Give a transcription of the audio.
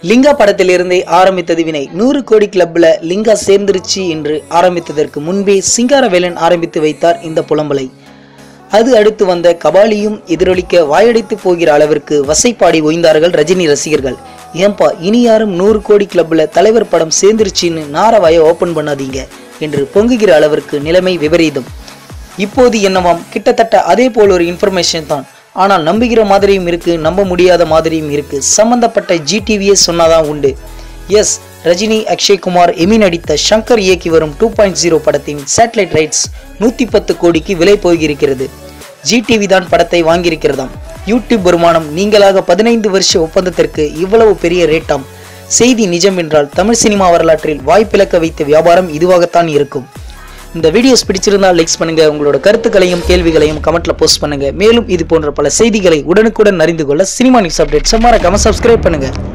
லிங்கா படத்திலிருந்தே ஆரம்பித்தது வினை நூறு கோடி கிளப்ல லிங்கா சேர்ந்துருச்சு என்று ஆரம்பித்ததற்கு முன்பே சிங்காரவேலன் ஆரம்பித்து வைத்தார் இந்த புலம்பலை அது அடுத்து வந்த கபாலியும் எதிரொலிக்க வாயடைத்து போகிற அளவிற்கு வசைப்பாடி ஓய்ந்தார்கள் ரஜினி ரசிகர்கள் ஏன்பா இனி யாரும் நூறு கோடி கிளப்ல தலைவர் படம் சேர்ந்துருச்சின்னு நாரவாய ஓபன் பண்ணாதீங்க என்று பொங்குகிற அளவிற்கு நிலைமை விபரீதம் இப்போது என்னவாம் கிட்டத்தட்ட அதே போல் ஒரு இன்ஃபர்மேஷன் தான் ஆனால் நம்புகிற மாதிரியும் இருக்கு நம்ப முடியாத மாதிரியும் இருக்கு சம்பந்தப்பட்ட ஜிடிவியே சொன்னாதான் உண்டு எஸ் ரஜினி அக்ஷய்குமார் எமி நடித்த சங்கர் இயக்கி வரும் டூ பாயிண்ட் ஜீரோ படத்தின் சேட்டலைட் ரைட்ஸ் நூத்தி பத்து கோடிக்கு விலை போயிருக்கிறது ஜிடிவி தான் படத்தை வாங்கியிருக்கிறதாம் யூடியூப் வருமானம் நீங்களாக பதினைந்து வருஷ ஒப்பந்தத்திற்கு இவ்வளவு பெரிய ரேட்டாம் செய்தி நிஜம் என்றால் தமிழ் சினிமா வரலாற்றில் வாய்ப்பிழக்க வைத்த வியாபாரம் இதுவாகத்தான் இருக்கும் இந்த வீடியோஸ் பிடிச்சிருந்தால் லைக்ஸ் பண்ணுங்க உங்களோட கருத்துக்களையும் கேள்விகளையும் கமெண்ட்ல போஸ்ட் பண்ணுங்க மேலும் இது போன்ற பல செய்திகளை உடனுக்குடன் அறிந்து கொள்ள சினிமா நியூஸ் அப்டேட்ஸ் மறக்காம சப்ஸ்கிரைப் பண்ணுங்க